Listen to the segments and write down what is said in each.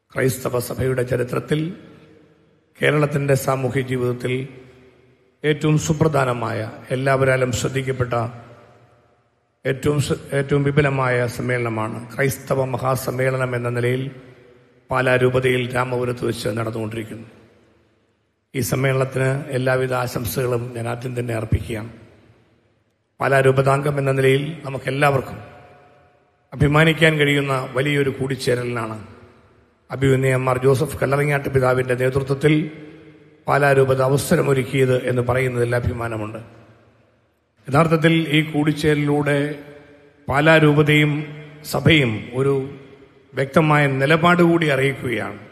ക്രൈസ്തവ സഭയുടെ ചരിത്രത്തിൽ കേരളത്തിന്റെ സാമൂഹ്യ ജീവിതത്തിൽ ഏറ്റവും സുപ്രധാനമായ എല്ലാവരാലും ശ്രദ്ധിക്കപ്പെട്ട ഏറ്റവും സ- ഏറ്റവും വിപുലമായ സമ്മേളനമാണ് ക്രൈസ്തവ മഹാസമ്മേളനം എന്ന നിലയിൽ പാലാ രൂപതയിൽ രാമപുരത്ത് വെച്ച് നടന്നുകൊണ്ടിരിക്കുന്നു ഈ സമ്മേളനത്തിന് എല്ലാവിധ ആശംസകളും ഞാൻ ആദ്യം തന്നെ അർപ്പിക്കുകയാണ് പാലാ രൂപതാംഗം എന്ന നിലയിൽ നമുക്കെല്ലാവർക്കും അഭിമാനിക്കാൻ കഴിയുന്ന വലിയൊരു കൂടിച്ചേരലിനാണ് അഭിമന്യമാർ ജോസഫ് കല്ലറങ്ങാട്ട് പിതാവിന്റെ നേതൃത്വത്തിൽ പാലാരൂപത അവസരമൊരുക്കിയത് എന്ന് പറയുന്നതിൽ അഭിമാനമുണ്ട് യഥാർത്ഥത്തിൽ ഈ കൂടിച്ചേരലിലൂടെ പാലാരൂപതയും സഭയും ഒരു വ്യക്തമായ നിലപാട് കൂടി അറിയിക്കുകയാണ്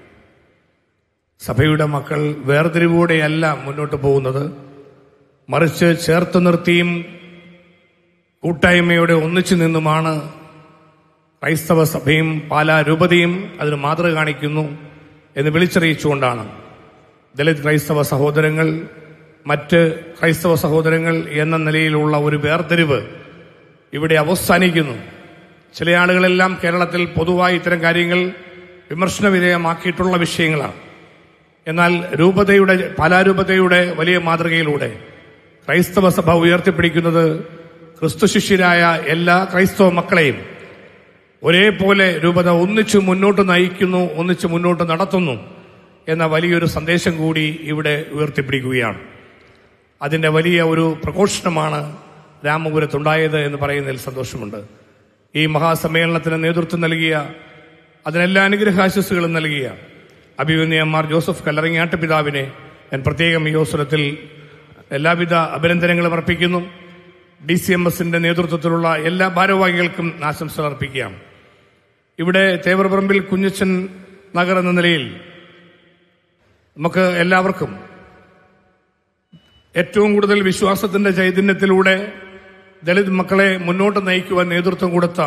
സഭയുടെ മക്കൾ വേർതിരിവോടെയല്ല മുന്നോട്ട് പോകുന്നത് മറിച്ച് ചേർത്ത് നിർത്തിയും കൂട്ടായ്മയോടെ ഒന്നിച്ചു നിന്നുമാണ് ക്രൈസ്തവ സഭയും പാലാ രൂപതയും അതിന് മാതൃക കാണിക്കുന്നു എന്ന് വിളിച്ചറിയിച്ചുകൊണ്ടാണ് ദളിത് ക്രൈസ്തവ സഹോദരങ്ങൾ മറ്റ് ക്രൈസ്തവ സഹോദരങ്ങൾ എന്ന നിലയിലുള്ള ഒരു വേർതിരിവ് ഇവിടെ അവസാനിക്കുന്നു ചില ആളുകളെല്ലാം കേരളത്തിൽ പൊതുവായി ഇത്തരം കാര്യങ്ങൾ വിമർശന വിധേയമാക്കിയിട്ടുള്ള വിഷയങ്ങളാണ് എന്നാൽ രൂപതയുടെ പാലാരൂപതയുടെ വലിയ മാതൃകയിലൂടെ ക്രൈസ്തവ സഭ ഉയർത്തിപ്പിടിക്കുന്നത് ക്രിസ്തു ശിഷ്യരായ എല്ലാ ക്രൈസ്തവ മക്കളെയും ഒരേപോലെ രൂപത ഒന്നിച്ചു മുന്നോട്ട് നയിക്കുന്നു ഒന്നിച്ചു മുന്നോട്ട് നടത്തുന്നു എന്ന വലിയൊരു സന്ദേശം കൂടി ഇവിടെ ഉയർത്തിപ്പിടിക്കുകയാണ് അതിന്റെ വലിയ ഒരു പ്രഘോഷണമാണ് രാമപുരത്തുണ്ടായത് എന്ന് പറയുന്നതിൽ സന്തോഷമുണ്ട് ഈ മഹാസമ്മേളനത്തിന് നേതൃത്വം നൽകിയ അതിനെല്ലാ അനുഗ്രഹാശസ്സുകളും നൽകിയ അഭിമന്യന്മാർ ജോസഫ് കല്ലറങ്ങാട്ട് പിതാവിനെ ഞാൻ പ്രത്യേകം ഈ അവസരത്തിൽ എല്ലാവിധ അഭിനന്ദനങ്ങളും അർപ്പിക്കുന്നു ഡി സി എം എസിന്റെ നേതൃത്വത്തിലുള്ള എല്ലാ ഭാരവാഹികൾക്കും ആശംസകൾ അർപ്പിക്കുകയാണ് ഇവിടെ തേവർപറമ്പിൽ കുഞ്ഞച്ചൻ നഗർ എന്ന നിലയിൽ നമുക്ക് എല്ലാവർക്കും ഏറ്റവും കൂടുതൽ വിശ്വാസത്തിന്റെ ചൈതന്യത്തിലൂടെ ദളിത് മക്കളെ മുന്നോട്ട് നയിക്കുവാൻ നേതൃത്വം കൊടുത്ത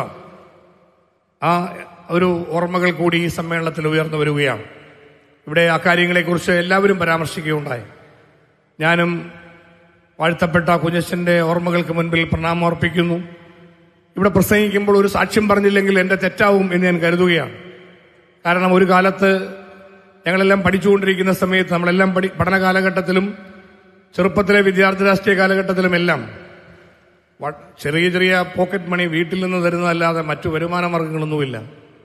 ആ ഒരു ഓർമ്മകൾ കൂടി ഈ സമ്മേളനത്തിൽ ഉയർന്നു വരികയാണ് ഇവിടെ ആ കാര്യങ്ങളെക്കുറിച്ച് എല്ലാവരും പരാമർശിക്കുകയുണ്ടായി ഞാനും വാഴ്ത്തപ്പെട്ട കുഞ്ഞച്ചന്റെ ഓർമ്മകൾക്ക് മുൻപിൽ പ്രണാമം അർപ്പിക്കുന്നു ഇവിടെ പ്രസംഗിക്കുമ്പോൾ ഒരു സാക്ഷ്യം പറഞ്ഞില്ലെങ്കിൽ എന്റെ തെറ്റാവും എന്ന് ഞാൻ കരുതുകയാണ് കാരണം ഒരു കാലത്ത് ഞങ്ങളെല്ലാം പഠിച്ചുകൊണ്ടിരിക്കുന്ന സമയത്ത് നമ്മളെല്ലാം പഠി പഠന കാലഘട്ടത്തിലും ചെറുപ്പത്തിലെ വിദ്യാർത്ഥി രാഷ്ട്രീയ കാലഘട്ടത്തിലുമെല്ലാം വ- ചെറിയ ചെറിയ പോക്കറ്റ് മണി വീട്ടിൽ നിന്ന് തരുന്നതല്ലാതെ മറ്റു വരുമാന മാർഗങ്ങളൊന്നുമില്ല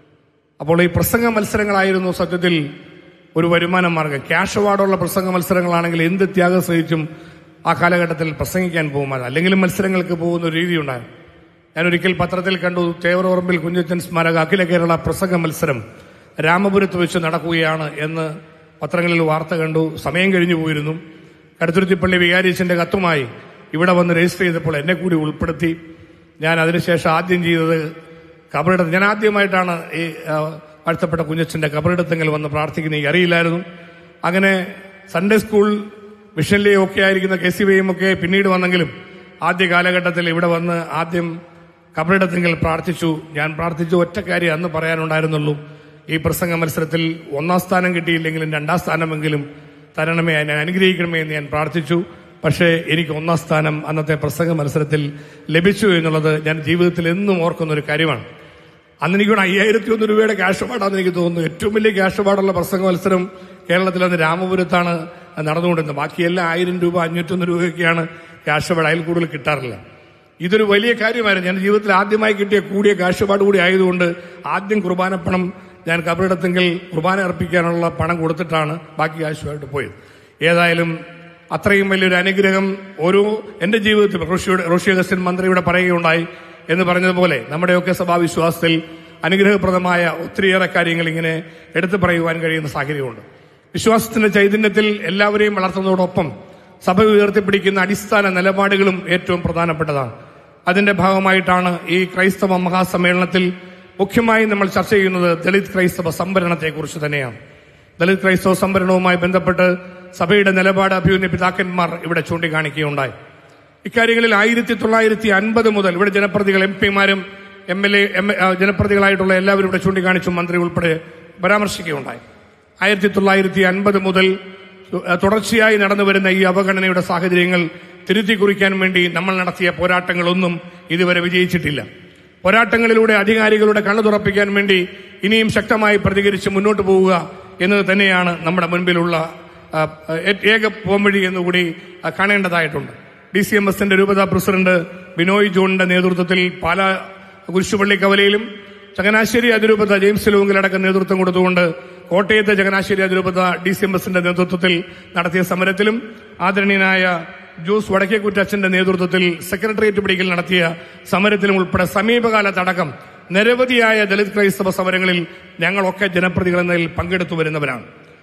അപ്പോൾ ഈ പ്രസംഗ മത്സരങ്ങളായിരുന്നു സത്യത്തിൽ ഒരു വരുമാന മാർഗം ക്യാഷ് അവാർഡുള്ള പ്രസംഗ മത്സരങ്ങളാണെങ്കിൽ എന്ത് ത്യാഗം സഹിച്ചും ആ കാലഘട്ടത്തിൽ പ്രസംഗിക്കാൻ പോകുമായിരുന്നു അല്ലെങ്കിലും മത്സരങ്ങൾക്ക് പോകുന്ന ഒരു രീതിയുണ്ടായിരുന്നു ഞാൻ ഒരിക്കൽ പത്രത്തിൽ കണ്ടു തേവറോറമ്പിൽ കുഞ്ഞച്ചൻ സ്മാരക അഖില കേരള പ്രസംഗ മത്സരം രാമപുരത്ത് വെച്ച് നടക്കുകയാണ് എന്ന് പത്രങ്ങളിൽ വാർത്ത കണ്ടു സമയം കഴിഞ്ഞു പോയിരുന്നു കടുത്തുരുത്തിപ്പള്ളി വികാരീച്ചന്റെ കത്തുമായി ഇവിടെ വന്ന് രജിസ്റ്റർ ചെയ്തപ്പോൾ എന്നെ കൂടി ഉൾപ്പെടുത്തി ഞാൻ അതിനുശേഷം ആദ്യം ചെയ്തത് കബറിടത്ത് ഞാൻ ആദ്യമായിട്ടാണ് ഈ ആ, വാഴ്ത്തപ്പെട്ട കുഞ്ഞച്ചന്റെ കബറിടത്തെങ്കിൽ വന്ന് പ്രാർത്ഥിക്കുന്ന എനിക്ക് അറിയില്ലായിരുന്നു അങ്ങനെ സൺഡേ സ്കൂൾ മിഷനിലെയും ഒക്കെ ആയിരിക്കുന്ന കെ സി ബിയും ഒക്കെ പിന്നീട് വന്നെങ്കിലും ആദ്യ കാലഘട്ടത്തിൽ ഇവിടെ വന്ന് ആദ്യം കബറിടത്തെങ്കിൽ പ്രാർത്ഥിച്ചു ഞാൻ പ്രാർത്ഥിച്ചു ഒറ്റ കാര്യം അന്ന് പറയാനുണ്ടായിരുന്നുള്ളൂ ഈ പ്രസംഗ മത്സരത്തിൽ ഒന്നാം സ്ഥാനം കിട്ടിയില്ലെങ്കിലും രണ്ടാം സ്ഥാനമെങ്കിലും തരണമേ എന്നെ അനുഗ്രഹിക്കണമേ എന്ന് ഞാൻ പ്രാർത്ഥിച്ചു പക്ഷേ എനിക്ക് ഒന്നാം സ്ഥാനം അന്നത്തെ പ്രസംഗ മത്സരത്തിൽ ലഭിച്ചു എന്നുള്ളത് ഞാൻ ജീവിതത്തിൽ എന്നും ഓർക്കുന്ന ഒരു കാര്യമാണ് അന്ന് എനിക്ക് ഇവിടെ അയ്യായിരത്തി ഒന്ന് രൂപയുടെ ക്യാഷ് അവാർഡാന്ന് എനിക്ക് തോന്നുന്നു ഏറ്റവും വലിയ ക്യാഷ് അവാർഡുള്ള പ്രസംഗ മത്സരം കേരളത്തിൽ അന്ന് രാമപുരത്താണ് നടന്നുകൊണ്ടിരുന്നത് ബാക്കിയെല്ലാം ആയിരം രൂപ അഞ്ഞൂറ്റൊന്ന് രൂപയൊക്കെയാണ് ക്യാഷ് അവാർഡ് അതിൽ കൂടുതൽ കിട്ടാറില്ല ഇതൊരു വലിയ കാര്യമായിരുന്നു ഞാൻ ജീവിതത്തിൽ ആദ്യമായി കിട്ടിയ കൂടിയ ക്യാഷ് അവാർഡ് കൂടി ആയതുകൊണ്ട് ആദ്യം കുർബാനപ്പണം ഞാൻ കബറിടത്തെങ്കിൽ കുർബാന അർപ്പിക്കാനുള്ള പണം കൊടുത്തിട്ടാണ് ബാക്കി ക്യാഷുമായിട്ട് പോയത് ഏതായാലും അത്രയും വലിയൊരു അനുഗ്രഹം ഓരോ എന്റെ ജീവിതത്തിൽ റോഷിയുടെ റോഷി അഗസ്റ്റിൻ മന്ത്രിയുടെ പറയുകയുണ്ടായി എന്ന് പറഞ്ഞതുപോലെ നമ്മുടെയൊക്കെ സഭാവിശ്വാസത്തിൽ അനുഗ്രഹപ്രദമായ ഒത്തിരിയേറെ കാര്യങ്ങൾ ഇങ്ങനെ എടുത്തു പറയുവാൻ കഴിയുന്ന സാഹചര്യമുണ്ട് വിശ്വാസത്തിന്റെ ചൈതന്യത്തിൽ എല്ലാവരെയും വളർത്തുന്നതോടൊപ്പം സഭ ഉയർത്തിപ്പിടിക്കുന്ന അടിസ്ഥാന നിലപാടുകളും ഏറ്റവും പ്രധാനപ്പെട്ടതാണ് അതിന്റെ ഭാഗമായിട്ടാണ് ഈ ക്രൈസ്തവ മഹാസമ്മേളനത്തിൽ മുഖ്യമായി നമ്മൾ ചർച്ച ചെയ്യുന്നത് ദളിത് ക്രൈസ്തവ സംവരണത്തെക്കുറിച്ച് തന്നെയാണ് ദളിത് ക്രൈസ്തവ സംവരണവുമായി ബന്ധപ്പെട്ട് സഭയുടെ നിലപാട് അഭ്യുന്ന പിതാക്കന്മാർ ഇവിടെ ചൂണ്ടിക്കാണിക്കുകയുണ്ടായി ഇക്കാര്യങ്ങളിൽ ആയിരത്തി തൊള്ളായിരത്തി അൻപത് മുതൽ ഇവിടെ ജനപ്രതികൾ എം പിമാരും എം എൽ എ എം ജനപ്രതികളായിട്ടുള്ള എല്ലാവരും ഇവിടെ ചൂണ്ടിക്കാണിച്ചു മന്ത്രി ഉൾപ്പെടെ പരാമർശിക്കുകയുണ്ടായി ആയിരത്തി തൊള്ളായിരത്തി അൻപത് മുതൽ ഏഹ്, തുടർച്ചയായി നടന്നു വരുന്ന ഈ അവഗണനയുടെ സാഹചര്യങ്ങൾ തിരുത്തി കുറിക്കാൻ വേണ്ടി നമ്മൾ നടത്തിയ പോരാട്ടങ്ങളൊന്നും ഇതുവരെ വിജയിച്ചിട്ടില്ല പോരാട്ടങ്ങളിലൂടെ അധികാരികളുടെ കണ്ണു തുറപ്പിക്കാൻ വേണ്ടി ഇനിയും ശക്തമായി പ്രതികരിച്ച് മുന്നോട്ട് പോവുക എന്നത് തന്നെയാണ് നമ്മുടെ മുൻപിലുള്ള ആ, ഏ- ഏക പോംവഴി എന്നുകൂടി ആ, കാണേണ്ടതായിട്ടുണ്ട് ഡി സി എം എസിന്റെ രൂപതാ പ്രസിഡന്റ് ബിനോയ് ജോണിന്റെ നേതൃത്വത്തിൽ പാല കുരിശുപള്ളി കവലയിലും ചങ്ങനാശ്ശേരി അതിരൂപത ജെയിംസ് ലൂങ്കിലടക്കം നേതൃത്വം കൊടുത്തുകൊണ്ട് കോട്ടയത്തെ ചങ്ങനാശ്ശേരി അതിരൂപത ഡി സി എം എസിന്റെ നേതൃത്വത്തിൽ നടത്തിയ സമരത്തിലും ആദരണീയനായ ജോസ് വടക്കേക്കുറ്റച്ചന്റെ നേതൃത്വത്തിൽ സെക്രട്ടേറിയറ്റ് പിടിക്കൽ നടത്തിയ സമരത്തിലും ഉൾപ്പെടെ സമീപകാലത്തടക്കം നിരവധിയായ ദളിത് ക്രൈസ്തവ സമരങ്ങളിൽ ഞങ്ങളൊക്കെ ജനപ്രതികൾ എന്നതിൽ പങ്കെടുത്തു വരുന്നവരാണ്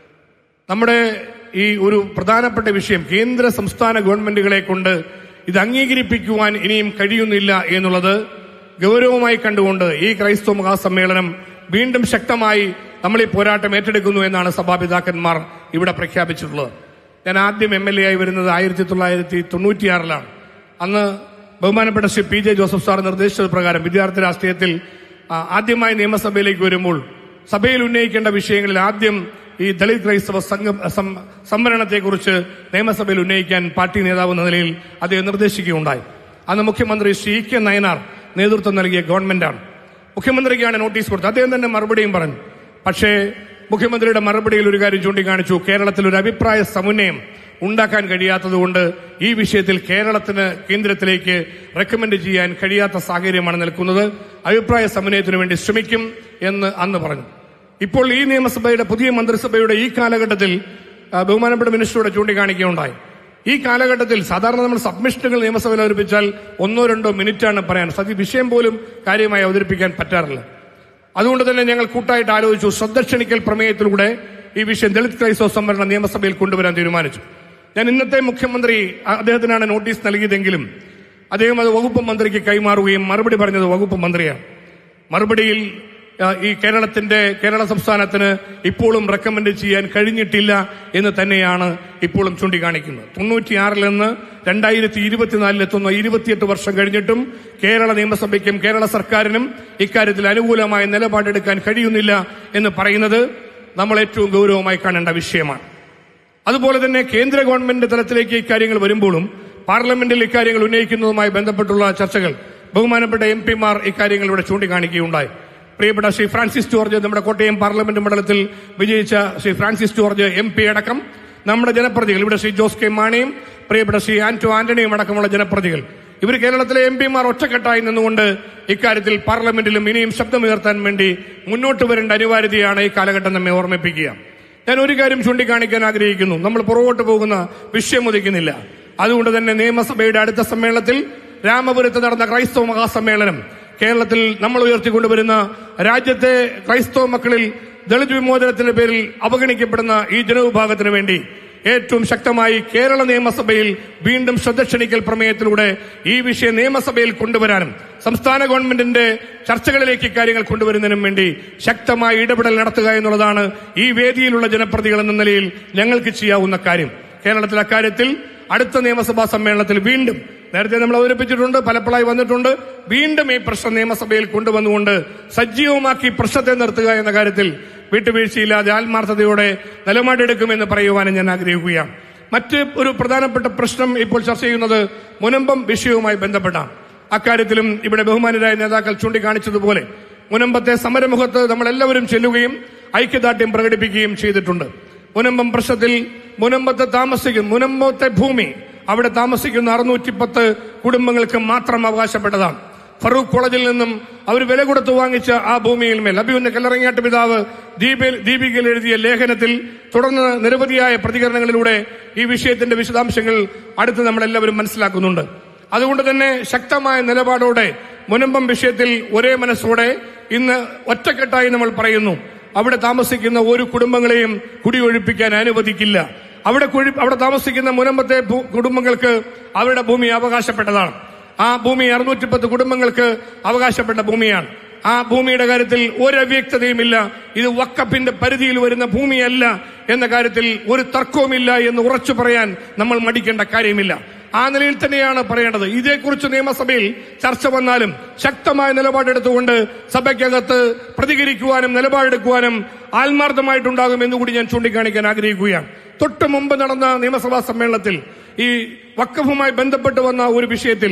നമ്മുടെ ഈ ഒരു പ്രധാനപ്പെട്ട വിഷയം കേന്ദ്ര സംസ്ഥാന ഗവൺമെന്റുകളെ കൊണ്ട് ഇത് അംഗീകരിപ്പിക്കുവാൻ ഇനിയും കഴിയുന്നില്ല എന്നുള്ളത് ഗൗരവമായി കണ്ടുകൊണ്ട് ഈ ക്രൈസ്തവ മഹാസമ്മേളനം വീണ്ടും ശക്തമായി നമ്മൾ ഈ പോരാട്ടം ഏറ്റെടുക്കുന്നു എന്നാണ് സഭാപിതാക്കന്മാർ ഇവിടെ പ്രഖ്യാപിച്ചിട്ടുള്ളത് ഞാൻ ആദ്യം എം എൽ എ ആയി വരുന്നത് ആയിരത്തി തൊള്ളായിരത്തി തൊണ്ണൂറ്റിയാറിലാണ് അന്ന് ബഹുമാനപ്പെട്ട Shri P J Joseph sir നിർദ്ദേശിച്ചത് പ്രകാരം വിദ്യാർത്ഥി രാഷ്ട്രീയത്തിൽ ആ, ആദ്യമായി നിയമസഭയിലേക്ക് വരുമ്പോൾ സഭയിൽ ഉന്നയിക്കേണ്ട വിഷയങ്ങളിൽ ആദ്യം ഈ ദളിത് ക്രൈസ്തവ സംഘം സം- സംവരണത്തെക്കുറിച്ച് നിയമസഭയിൽ ഉന്നയിക്കാൻ പാർട്ടി നേതാവ് എന്ന നിലയിൽ അദ്ദേഹം നിർദ്ദേശിക്കുകയുണ്ടായി അന്ന് മുഖ്യമന്ത്രി ശ്രീ കെ നയനാർ നേതൃത്വം നൽകിയ ഗവൺമെന്റാണ് മുഖ്യമന്ത്രിക്കാണ് നോട്ടീസ് കൊടുത്തത് അദ്ദേഹം തന്നെ മറുപടിയും പറഞ്ഞു പക്ഷേ മുഖ്യമന്ത്രിയുടെ മറുപടിയിൽ ഒരു കാര്യം ചൂണ്ടിക്കാണിച്ചു കേരളത്തിൽ ഒരു അഭിപ്രായ സമന്വയം ഉണ്ടാക്കാൻ കഴിയാത്തതുകൊണ്ട് ഈ വിഷയത്തിൽ കേരളത്തിന് കേന്ദ്രത്തിലേക്ക് റെക്കമെൻഡ് ചെയ്യാൻ കഴിയാത്ത സാഹചര്യമാണ് നിൽക്കുന്നത് അഭിപ്രായ സമന്വയത്തിനു വേണ്ടി ശ്രമിക്കും എന്ന് അന്ന് പറഞ്ഞു ഇപ്പോൾ ഈ നിയമസഭയുടെ പുതിയ മന്ത്രിസഭയുടെ ഈ കാലഘട്ടത്തിൽ ആ, ബഹുമാനപ്പെട്ട മിനിസ്റ്ററോട് ചൂണ്ടിക്കാണിക്കുകയുണ്ടായി ഈ കാലഘട്ടത്തിൽ സാധാരണ നമ്മൾ സബ്മിഷനുകൾ നിയമസഭയിൽ അവതരിപ്പിച്ചാൽ ഒന്നോ രണ്ടോ മിനിറ്റാണ് പറയാൻ സതി വിഷയം പോലും കാര്യമായി അവതരിപ്പിക്കാൻ പറ്റാറില്ല അതുകൊണ്ട് തന്നെ ഞങ്ങൾ കൂട്ടായിട്ട് ആലോചിച്ചു ശ്രദ്ധ ക്ഷണിക്കൽ പ്രമേയത്തിലൂടെ ഈ വിഷയം ദളിത് ക്രൈസ്തവ സംവരണ നിയമസഭയിൽ കൊണ്ടുവരാൻ തീരുമാനിച്ചു ഞാൻ ഇന്നത്തെ മുഖ്യമന്ത്രി അ- അദ്ദേഹത്തിനാണ് നോട്ടീസ് നൽകിയതെങ്കിലും അദ്ദേഹം അത് വകുപ്പ് മന്ത്രിക്ക് കൈമാറുകയും മറുപടി പറഞ്ഞത് വകുപ്പ് മന്ത്രിയാണ് മറുപടിയിൽ ആ, ഈ കേരളത്തിന്റെ കേരള സംസ്ഥാനത്തിന് ഇപ്പോഴും റെക്കമെൻഡ് ചെയ്യാൻ കഴിഞ്ഞിട്ടില്ല എന്ന് തന്നെയാണ് ഇപ്പോഴും ചൂണ്ടിക്കാണിക്കുന്നത് തൊണ്ണൂറ്റിയാറിൽ നിന്ന് രണ്ടായിരത്തി ഇരുപത്തിനാലിലെത്തുന്ന ഇരുപത്തിയെട്ട് വർഷം കഴിഞ്ഞിട്ടും കേരള നിയമസഭയ്ക്കും കേരള സർക്കാരിനും ഇക്കാര്യത്തിൽ അനുകൂലമായ നിലപാടെടുക്കാൻ കഴിയുന്നില്ല എന്ന് പറയുന്നത് നമ്മൾ ഏറ്റവും ഗൗരവമായി കാണേണ്ട വിഷയമാണ് അതുപോലെ തന്നെ കേന്ദ്ര ഗവൺമെന്റ് തലത്തിലേക്ക് ഇക്കാര്യങ്ങൾ വരുമ്പോഴും പാർലമെന്റിൽ ഇക്കാര്യങ്ങൾ ഉന്നയിക്കുന്നതുമായി ബന്ധപ്പെട്ടുള്ള ചർച്ചകൾ ബഹുമാനപ്പെട്ട എം പിമാർ ഇക്കാര്യങ്ങൾ ഇവിടെ ചൂണ്ടിക്കാണിക്കുകയുണ്ടായി പ്രിയപ്പെട്ട ശ്രീ ഫ്രാൻസിസ് ജോർജ് നമ്മുടെ കോട്ടയം പാർലമെന്റ് മണ്ഡലത്തിൽ വിജയിച്ച ശ്രീ ഫ്രാൻസിസ് ജോർജ് എം പി അടക്കം നമ്മുടെ ജനപ്രതികൾ ഇവിടെ ശ്രീ ജോസ് കെ മാണിയും പ്രിയപ്പെട്ട ശ്രീ ആന്റോ ആന്റണിയും അടക്കമുള്ള ജനപ്രതികൾ ഇവർ കേരളത്തിലെ എം പിമാർ ഒറ്റക്കെട്ടായി നിന്നുകൊണ്ട് ഇക്കാര്യത്തിൽ പാർലമെന്റിലും ഇനിയും ശബ്ദമുയർത്താൻ വേണ്ടി മുന്നോട്ട് വരേണ്ട അനിവാര്യതയാണ് ഈ കാലഘട്ടം നമ്മെ ഓർമ്മിപ്പിക്കുക ഞാൻ ഒരു കാര്യം ചൂണ്ടിക്കാണിക്കാൻ ആഗ്രഹിക്കുന്നു നമ്മൾ പുറകോട്ട് പോകുന്ന വിഷയം ഉദിക്കുന്നില്ല അതുകൊണ്ട് തന്നെ നിയമസഭയുടെ അടുത്ത സമ്മേളനത്തിൽ രാമപുരത്ത് നടന്ന ക്രൈസ്തവ മഹാസമ്മേളനം കേരളത്തിൽ നമ്മൾ ഉയർത്തിക്കൊണ്ടുവരുന്ന രാജ്യത്തെ ക്രൈസ്തവ മക്കളിൽ ദളിത് വിമോചനത്തിന്റെ പേരിൽ അവഗണിക്കപ്പെടുന്ന ഈ ജനവിഭാഗത്തിന് വേണ്ടി ഏറ്റവും ശക്തമായി കേരള നിയമസഭയിൽ വീണ്ടും ശ്രദ്ധ ക്ഷണിക്കൽ പ്രമേയത്തിലൂടെ ഈ വിഷയം നിയമസഭയിൽ കൊണ്ടുവരാനും സംസ്ഥാന ഗവൺമെന്റിന്റെ ചർച്ചകളിലേക്ക് ഇക്കാര്യങ്ങൾ കൊണ്ടുവരുന്നതിനും വേണ്ടി ശക്തമായ ഇടപെടൽ നടത്തുക എന്നുള്ളതാണ് ഈ വേദിയിലുള്ള ജനപ്രതികൾ എന്ന നിലയിൽ ഞങ്ങൾക്ക് ചെയ്യാവുന്ന കാര്യം കേരളത്തിൽ അക്കാര്യത്തിൽ അടുത്ത നിയമസഭാ സമ്മേളനത്തിൽ വീണ്ടും നേരത്തെ നമ്മൾ അവതരിപ്പിച്ചിട്ടുണ്ട് പലപ്പോഴായി വന്നിട്ടുണ്ട് വീണ്ടും ഈ പ്രശ്നം നിയമസഭയിൽ കൊണ്ടുവന്നുകൊണ്ട് സജീവമാക്കി പ്രശ്നത്തെ നിർത്തുക എന്ന കാര്യത്തിൽ വിട്ടുവീഴ്ചയില്ലാതെ ആത്മാർത്ഥതയോടെ നിലപാടെടുക്കുമെന്ന് പറയുവാനും ഞാൻ ആഗ്രഹിക്കുകയാണ് മറ്റ് ഒരു പ്രധാനപ്പെട്ട പ്രശ്നം ഇപ്പോൾ ചർച്ച ചെയ്യുന്നത് മുനമ്പം വിഷയവുമായി ബന്ധപ്പെട്ടാണ് അക്കാര്യത്തിലും ഇവിടെ ബഹുമാനരായ നേതാക്കൾ ചൂണ്ടിക്കാണിച്ചതുപോലെ മുനമ്പത്തെ സമരമുഖത്ത് നമ്മൾ എല്ലാവരും ചെല്ലുകയും ഐക്യദാർഢ്യം പ്രകടിപ്പിക്കുകയും ചെയ്തിട്ടുണ്ട് മുനമ്പം പ്രശ്നത്തിൽ മുനമ്പത്ത് താമസിക്കും മുനമ്പത്തെ ഭൂമി അവിടെ താമസിക്കുന്ന അറുന്നൂറ്റി പത്ത് കുടുംബങ്ങൾക്ക് മാത്രം അവകാശപ്പെട്ടതാണ് ഫറൂഖ് കോളേജിൽ നിന്നും അവർ വില കൊടുത്തു വാങ്ങിച്ച ആ ഭൂമിയിൽ മേൽ അഭിയുന്ന കല്ലറങ്ങാട്ട് പിതാവ് ദീപിൽ ദീപികയിൽ എഴുതിയ ലേഖനത്തിൽ തുടർന്ന് നിരവധിയായ പ്രതികരണങ്ങളിലൂടെ ഈ വിഷയത്തിന്റെ വിശദാംശങ്ങൾ അടുത്ത് നമ്മളെല്ലാവരും മനസ്സിലാക്കുന്നുണ്ട് അതുകൊണ്ട് തന്നെ ശക്തമായ നിലപാടോടെ മുനമ്പം വിഷയത്തിൽ ഒരേ മനസ്സോടെ ഇന്ന് ഒറ്റക്കെട്ടായി നമ്മൾ പറയുന്നു അവിടെ താമസിക്കുന്ന ഒരു കുടുംബങ്ങളെയും കുടിയൊഴിപ്പിക്കാൻ അനുവദിക്കില്ല അവിടെ കുഴി- അവിടെ താമസിക്കുന്ന മുനമ്പത്തെ ഭൂ- കുടുംബങ്ങൾക്ക് അവരുടെ ഭൂമി അവകാശപ്പെട്ടതാണ് ആ ഭൂമി അറുന്നൂറ്റി പത്ത് കുടുംബങ്ങൾക്ക് അവകാശപ്പെട്ട ഭൂമിയാണ് ആ ഭൂമിയുടെ കാര്യത്തിൽ ഒരു അവ്യക്തതയുമില്ല ഇത് വക്കപ്പിന്റെ പരിധിയിൽ വരുന്ന ഭൂമിയല്ല എന്ന കാര്യത്തിൽ ഒരു തർക്കവുമില്ല എന്ന് ഉറച്ചു പറയാൻ നമ്മൾ മടിക്കേണ്ട കാര്യമില്ല ആ നിലയിൽ തന്നെയാണ് പറയേണ്ടത് ഇതേക്കുറിച്ച് നിയമസഭയിൽ ചർച്ച വന്നാലും ശക്തമായ നിലപാടെടുത്തുകൊണ്ട് സഭയ്ക്കകത്ത് പ്രതികരിക്കുവാനും നിലപാടെടുക്കുവാനും ആത്മാർത്ഥമായിട്ടുണ്ടാകും എന്നുകൂടി ഞാൻ ചൂണ്ടിക്കാണിക്കാൻ ആഗ്രഹിക്കുകയാണ് തൊട്ട് മുമ്പ് നടന്ന നിയമസഭാ സമ്മേളനത്തിൽ ഈ വക്കഫുമായി ബന്ധപ്പെട്ട് വന്ന ഒരു വിഷയത്തിൽ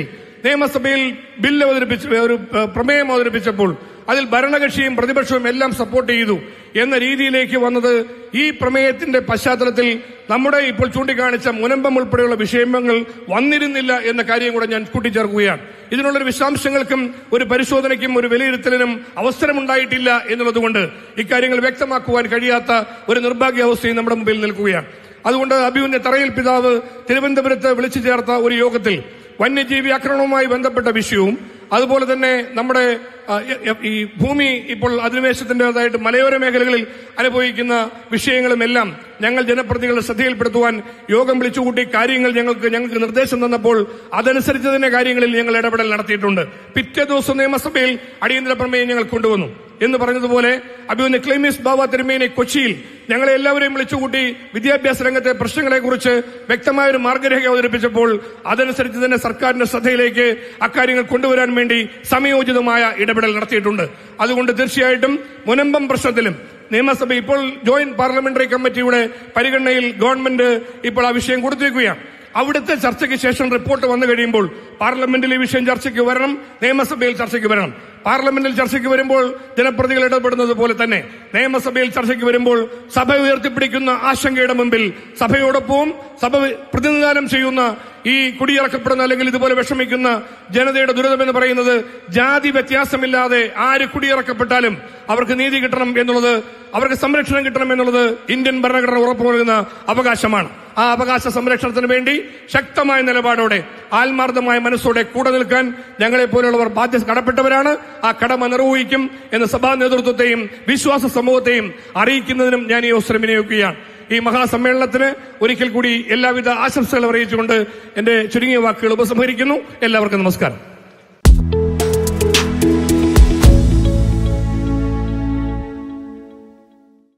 നിയമസഭയിൽ ബില്ല് അവതരിപ്പിച്ച ഒരു ഏഹ്, പ്രമേയം അവതരിപ്പിച്ചപ്പോൾ അതിൽ ഭരണകക്ഷിയും പ്രതിപക്ഷവും എല്ലാം സപ്പോർട്ട് ചെയ്തു എന്ന രീതിയിലേക്ക് വന്നത് ഈ പ്രമേയത്തിന്റെ പശ്ചാത്തലത്തിൽ നമ്മുടെ ഇപ്പോൾ ചൂണ്ടിക്കാണിച്ച മുനമ്പം ഉൾപ്പെടെയുള്ള വിഷയങ്ങൾ വന്നിരുന്നില്ല എന്ന കാര്യം കൂടെ ഞാൻ കൂട്ടിച്ചേർക്കുകയാണ് ഇതിനുള്ളൊരു വിശദാംശങ്ങൾക്കും ഒരു പരിശോധനയ്ക്കും ഒരു വിലയിരുത്തലിനും അവസരമുണ്ടായിട്ടില്ല എന്നുള്ളതുകൊണ്ട് ഇക്കാര്യങ്ങൾ വ്യക്തമാക്കുവാൻ കഴിയാത്ത ഒരു നിർഭാഗ്യാവസ്ഥയും നമ്മുടെ മുമ്പിൽ നിൽക്കുകയാണ് അതുകൊണ്ട് അഭിമന്യ തറയിൽ പിതാവ് തിരുവനന്തപുരത്ത് വിളിച്ചു ചേർത്ത ഒരു യോഗത്തിൽ വന്യജീവി ആക്രമണവുമായി ബന്ധപ്പെട്ട വിഷയവും അതുപോലെ തന്നെ നമ്മുടെ ആ, എ- എ- ഈ ഭൂമി ഇപ്പോൾ അധിനിവേശത്തിൻ്റെതായിട്ട് മലയോര മേഖലകളിൽ അനുഭവിക്കുന്ന വിഷയങ്ങളുമെല്ലാം ഞങ്ങൾ ജനപ്രതിനിധികളുടെ ശ്രദ്ധയിൽപ്പെടുത്തുവാൻ യോഗം വിളിച്ചുകൂട്ടി കാര്യങ്ങൾ ഞങ്ങൾക്ക് ഞങ്ങൾക്ക് നിർദ്ദേശം തന്നപ്പോൾ അതനുസരിച്ച് തന്നെ കാര്യങ്ങളിൽ ഞങ്ങൾ ഇടപെടൽ നടത്തിയിട്ടുണ്ട് പിറ്റേ ദിവസം നിയമസഭയിൽ അടിയന്തര പ്രമേയം ഞങ്ങൾ കൊണ്ടുവന്നു എന്ന് പറഞ്ഞതുപോലെ അഭിമന്യ ക്ലൈമിസ് ബാബ തിരുമേനി കൊച്ചിയിൽ ഞങ്ങളെ എല്ലാവരെയും വിളിച്ചുകൂട്ടി വിദ്യാഭ്യാസ രംഗത്തെ പ്രശ്നങ്ങളെക്കുറിച്ച് വ്യക്തമായ ഒരു മാർഗരേഖ അവതരിപ്പിച്ചപ്പോൾ അതനുസരിച്ച് തന്നെ സർക്കാരിന്റെ ശ്രദ്ധയിലേക്ക് അക്കാര്യങ്ങൾ കൊണ്ടുവരാൻ വേണ്ടി സമയോചിതമായ ഇടപെടൽ നടത്തിയിട്ടുണ്ട് അതുകൊണ്ട് തീർച്ചയായിട്ടും മുനമ്പം പ്രശ്നത്തിലും നിയമസഭ ഇപ്പോൾ ജോയിന്റ് പാർലമെന്ററി കമ്മിറ്റിയുടെ പരിഗണനയിൽ ഗവൺമെന്റ് ഇപ്പോൾ ആ വിഷയം കൊടുത്തിരിക്കുകയാണ് അവിടുത്തെ ചർച്ചയ്ക്ക് ശേഷം റിപ്പോർട്ട് വന്നു കഴിയുമ്പോൾ പാർലമെന്റിൽ ഈ വിഷയം ചർച്ചയ്ക്ക് വരണം നിയമസഭയിൽ ചർച്ചയ്ക്ക് വരണം പാർലമെന്റിൽ ചർച്ചയ്ക്ക് വരുമ്പോൾ ജനപ്രതികൾ ഇടപെടുന്നത് പോലെ തന്നെ നിയമസഭയിൽ ചർച്ചയ്ക്ക് വരുമ്പോൾ സഭ ഉയർത്തിപ്പിടിക്കുന്ന ആശങ്കയുടെ മുമ്പിൽ സഭയോടൊപ്പവും സഭ പ്രതിനിധാനം ചെയ്യുന്ന ഈ കുടിയിറക്കപ്പെടുന്ന അല്ലെങ്കിൽ ഇതുപോലെ വിഷമിക്കുന്ന ജനതയുടെ ദുരിതം എന്ന് പറയുന്നത് ജാതി വ്യത്യാസമില്ലാതെ ആര് കുടിയിറക്കപ്പെട്ടാലും അവർക്ക് നീതി കിട്ടണം എന്നുള്ളത് അവർക്ക് സംരക്ഷണം കിട്ടണം എന്നുള്ളത് ഇന്ത്യൻ ഭരണഘടന ഉറപ്പു നൽകുന്ന അവകാശമാണ് ആ അവകാശ സംരക്ഷണത്തിന് വേണ്ടി ശക്തമായ നിലപാടോടെ ആത്മാർത്ഥമായ മനസ്സോടെ കൂടെ നിൽക്കാൻ ഞങ്ങളെ പോലുള്ളവർ ബാധ്യത കടപ്പെട്ടവരാണ് ആ കടമ നിർവഹിക്കും എന്ന് സഭാ നേതൃത്വത്തെയും വിശ്വാസ സമൂഹത്തെയും അറിയിക്കുന്നതിനും ഞാൻ ഈ അവസരം വിനിയോഗിക്കുകയാണ് ഈ മഹാസമ്മേളനത്തിന് ഒരിക്കൽ കൂടി എല്ലാവിധ ആശംസകൾ അറിയിച്ചുകൊണ്ട് എന്റെ ചുരുങ്ങിയ വാക്കുകൾ ഉപസംഹരിക്കുന്നു എല്ലാവർക്കും നമസ്കാരം